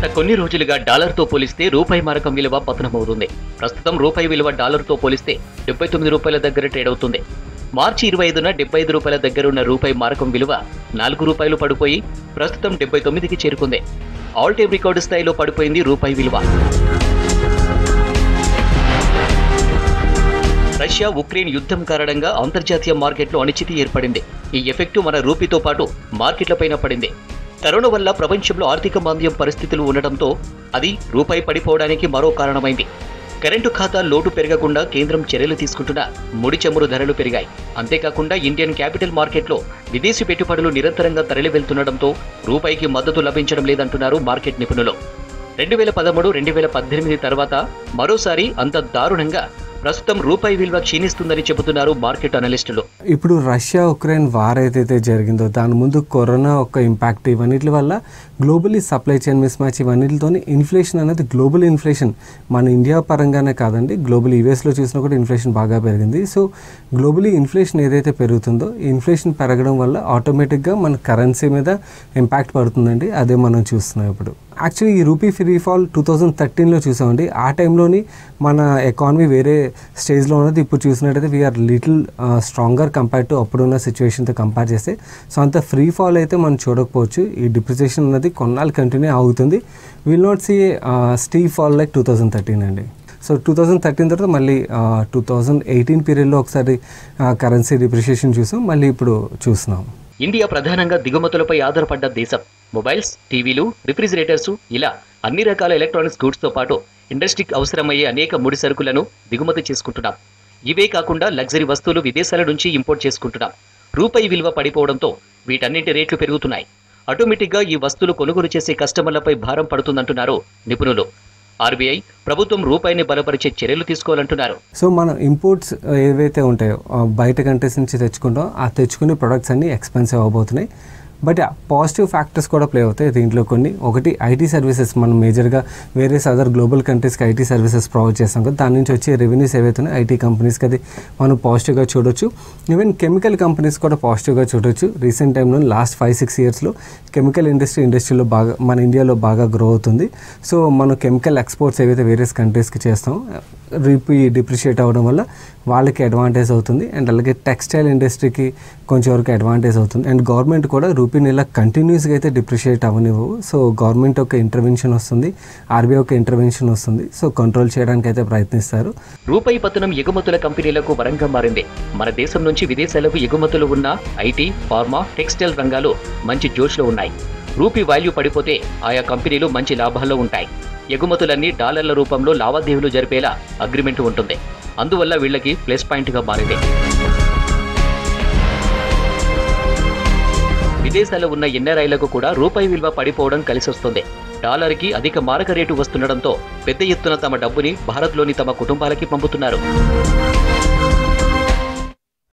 గత కొన్ని రోజులుగా డాలర్తో పోలిస్తే రూపాయి మారకం విలువ పతనమవుతుంది ప్రస్తుతం రూపాయి విలువ డాలర్తో పోలిస్తే డెబ్బై తొమ్మిది రూపాయల దగ్గర ట్రేడ్ అవుతుంది మార్చి ఇరవై ఐదున డెబ్బై ఐదు రూపాయల దగ్గర ఉన్న రూపాయి మారకం విలువ నాలుగు రూపాయలు పడిపోయి ప్రస్తుతం డెబ్బై తొమ్మిదికి చేరుకుంది ఆల్ టైమ్ రికార్డు స్థాయిలో పడిపోయింది రూపాయి విలువ రష్యా ఉక్రెయిన్ యుద్ధం కారణంగా అంతర్జాతీయ మార్కెట్లో అనిశ్చితి ఏర్పడింది ఈ ఎఫెక్టు మన రూపీతో పాటు మార్కెట్లపైన పడింది కరోనా వల్ల ప్రపంచంలో ఆర్థిక మాంద్యం పరిస్థితులు ఉండడంతో అది రూపాయి పడిపోవడానికి మరో కారణమైంది కరెంటు ఖాతా లోటు పెరగకుండా కేంద్రం చర్యలు తీసుకుంటున్న ముడి చమురు ధరలు పెరిగాయి అంతేకాకుండా ఇండియన్ క్యాపిటల్ మార్కెట్లో విదేశీ పెట్టుబడులు నిరంతరంగా తరలి వెళ్తుండటంతో రూపాయికి మద్దతు లభించడం లేదంటున్నారు మార్కెట్ నిపుణులు రెండు వేల పదమూడు రెండు వేల పద్దెనిమిది తర్వాత మరోసారి అంత దారుణంగా ప్రస్తుతం రూపాయి విలువ క్షీణిస్తుందని చెబుతున్నారు మార్కెట్ అనలిస్టులు ఇప్పుడు రష్యా ఉక్రెయిన్ వార్ ఏదైతే జరిగిందో దాని ముందు కరోనా ఒక ఇంపాక్ట్ ఇవన్నిటి వల్ల globally supply chain mismatch ఇవన్నిటితో ఇన్ఫ్లేషన్ అనేది గ్లోబల్ ఇన్ఫ్లేషన్ మన ఇండియా పరంగానే కాదండి గ్లోబల్ యూఎస్లో చూసినా కూడా ఇన్ఫ్లేషన్ బాగా పెరిగింది సో గ్లోబలీ ఇన్ఫ్లేషన్ ఏదైతే పెరుగుతుందో ఈ ఇన్ఫ్లేషన్ పెరగడం వల్ల ఆటోమేటిక్గా మన కరెన్సీ మీద ఇంపాక్ట్ పడుతుందండి అదే మనం చూస్తున్నాం ఇప్పుడు యాక్చువల్లీ ఈ rupee free fall two thousand థర్టీన్లో చూసామండి ఆ టైంలోని మన ఎకానమీ వేరే స్టేజ్లో ఉన్నది ఇప్పుడు చూసినట్టయితే we're little stronger compare to అప్పుడున్న సిచ్యువేషన్తో కంపేర్ చేస్తే సో అంత ఫ్రీ ఫాల్ అయితే మనం చూడకపోవచ్చు ఈ డిప్రిసియేషన్ అనేది కొన్నాళ్ళు కంటిన్యూ అవుతుంది will not see steep fall like two thousand thirteen అండి సో టూ థౌజండ్ థర్టీన్ తర్వాత మళ్ళీ టూ థౌజండ్ ఎయిటీన్ పీరియడ్లో ఒకసారి కరెన్సీ డిప్రిషియేషన్ చూసాం మళ్ళీ ఇప్పుడు చూస్తున్నాం ఇండియా ప్రధానంగా దిగుమతులపై ఆధారపడ్డ దేశం మొబైల్స్ టీవీలు రిఫ్రిజిరేటర్స్ ఇలా అన్ని రకాల ఎలక్ట్రానిక్స్ గూడ్స్తో పాటు ఇండస్ట్రీకి అవసరమయ్యే అనేక ముడి సరుకులను దిగుమతి చేసుకుంటున్నాం ఇవే కాకుండా లగ్జరీ వస్తువులు విదేశాల నుంచి ఇంపోర్ట్ చేసుకుంటున్నాం రూపాయి విలువ పడిపోవడంతో వీటన్నింటి రేట్లు పెరుగుతున్నాయి ఆటోమేటిక్గా ఈ వస్తువులు కొనుగోలు చేసే కస్టమర్లపై భారం పడుతుందంటున్నారు నిపుణులు ఆర్బీఐ ప్రభుత్వం రూపాయిని బలపరిచే చర్యలు తీసుకోవాలంటున్నారు సో మనం ఇంపోర్ట్స్ ఏవైతే ఉంటాయో ఆ, బయట కంట్రీస్ నుంచి తెచ్చుకుంటాం ఆ తెచ్చుకునే ప్రొడక్ట్స్ అన్నీ ఎక్స్పెన్సివ్ అవబోతున్నాయి బట్ పాజిటివ్ ఫ్యాక్టర్స్ కూడా ప్లే అవుతాయి దీంట్లో కొన్ని ఒకటి ఐటీ సర్వీసెస్ మనం మేజర్గా వేరే అదర్ గ్లోబల్ కంట్రీస్కి ఐటీ సర్వీసెస్ ప్రొవైడ్ చేస్తాం కదా దాని నుంచి వచ్చే రెవెన్యూస్ ఏవైతే ఉన్నాయో ఐటీ కంపెనీస్కి అది మనం పాజిటివ్గా చూడొచ్చు ఈవెన్ కెమికల్ కంపెనీస్ కూడా పాజిటివ్గా చూడొచ్చు రీసెంట్ టైంలో లాస్ట్ ఫైవ్ సిక్స్ ఇయర్స్లో కెమికల్ ఇండస్ట్రీ ఇండస్ట్రీలో బాగా మన ఇండియాలో బాగా గ్రో అవుతుంది సో మనం కెమికల్ ఎక్స్పోర్ట్స్ ఏవైతే వేరియస్ కంట్రీస్కి చేస్తాం రూపీ డిప్రిషియేట్ అవ్వడం వల్ల వాళ్ళకి అడ్వాంటేజ్ అవుతుంది అండ్ అలాగే టెక్స్టైల్ ఇండస్ట్రీకి కొంచెం వరకు అడ్వాంటేజ్ అవుతుంది అండ్ గవర్నమెంట్ కూడా రూపీని ఇలా కంటిన్యూస్గా అయితే డిప్రిషియేట్ అవ్వనివ్వు సో గవర్నమెంట్ ఒక ఇంటర్వెన్షన్ వస్తుంది ఆర్బీఐ ఒక ఇంటర్వెన్షన్ వస్తుంది సో కంట్రోల్ చేయడానికి అయితే ప్రయత్నిస్తారు రూపాయి పతనం ఎగుమతుల కంపెనీలకు వరంగా మారింది మన దేశం నుంచి విదేశాలకు ఎగుమతులు ఉన్న ఐటీ ఫార్మా టెక్స్టైల్ రంగాలు మంచి జోష్లో ఉన్నాయి రూపీ వాల్యూ పడిపోతే ఆయా కంపెనీలు మంచి లాభాల్లో ఉంటాయి ఎగుమతులన్నీ డాలర్ల రూపంలో లావాదేవీలు జరిపేలా అగ్రిమెంట్ ఉంటుంది అందువల్ల వీళ్ళకి ప్లస్ పాయింట్గా మారింది విదేశాల్లో ఉన్న ఎన్ఆర్ఐలకు కూడా రూపాయి విలువ పడిపోవడం కలిసొస్తుంది డాలర్కి అధిక మారక రేటు వస్తుండడంతో పెద్ద ఎత్తున తమ డబ్బుని భారత్లోని తమ కుటుంబాలకి పంపుతున్నారు